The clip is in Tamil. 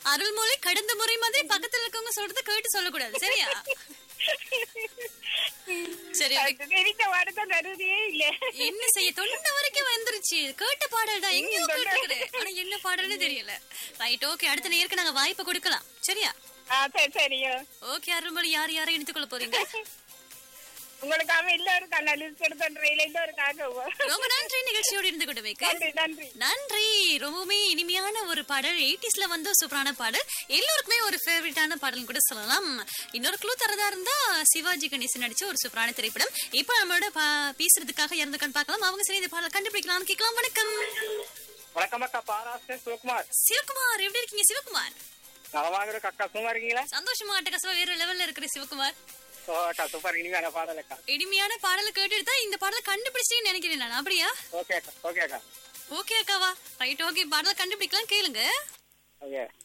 அருள்மொழி கடந்த முறை மாதிரி பக்கத்துல இருக்கவங்க சொல்றத கேட்டு சொல்லக்கூடாது சரியா சரி okay. தெரிஞ்ச வாடத்தான் தருவதே இல்ல என்ன செய்ய தொண்ட வரைக்கும் வந்துருச்சு கேட்ட பாடல் தான் எங்கேயோ கேட்டுக்கிறேன் ஆனா என்ன பாடல்னு தெரியல ரைட் ஓகே அடுத்த நேருக்கு நாங்க வாய்ப்பு கொடுக்கலாம் சரியா ஆ சரி சரிங்க ஓகே அருள்மொழி யார் யாரை எடுத்துக்கொள்ள போறீங்க உங்களுக்காக எல்லாரும் கண்ணா லிஸ்ட் எடுத்துறையில எல்லாருக்காக ரொம்ப நன்றி நிகழ்ச்சியோடு இருந்து கொண்டு வைக்க நன்றி நன்றி நன்றி ரொம்பவுமே இனிமையான ஒரு பாடல் எயிட்டிஸ்ல வந்து சூப்பரான பாடல் எல்லோருக்குமே ஒரு ஃபேவரட்டான பாடல் கூட சொல்லலாம் இன்னொரு க்ளூ தரதா இருந்தா சிவாஜி கணேசன் நடிச்ச ஒரு சூப்பரான திரைப்படம் இப்போ நம்மளோட பா- பேசுறதுக்காக இறந்துக்கான்னு பார்க்கலாம் அவங்க சரி இந்த பாடல் கண்டுபிடிக்கலாம் கேட்கலாம் வணக்கம் வணக்கம் அக்கா பாராஸ்டர் சிவகுமார் சிவகுமார் எப்படி இருக்கீங்க சிவகுமார் நலமாக இருக்கு அக்கா சும்மா இருக்கீங்களா சந்தோஷமா அட்டகாசமா வேற லெவல்ல இருக்கிற சிவகுமார் ஓ அக்கா சூப்பர் இனிமையான பாடல் அக்கா இனிமையான பாடலை கேட்டுட்டு தான் இந்த பாடலை கண்டுபிடிச்சிட்டேன்னு நினைக்கிறேன் நான் அப்படியா ஓகே அக்கா ஓகே அக்கா ஓகே அக்காவா ரைட் ஓகே பாடலை கண்டுபிடிக்கலாம் கேளுங்க ஓகே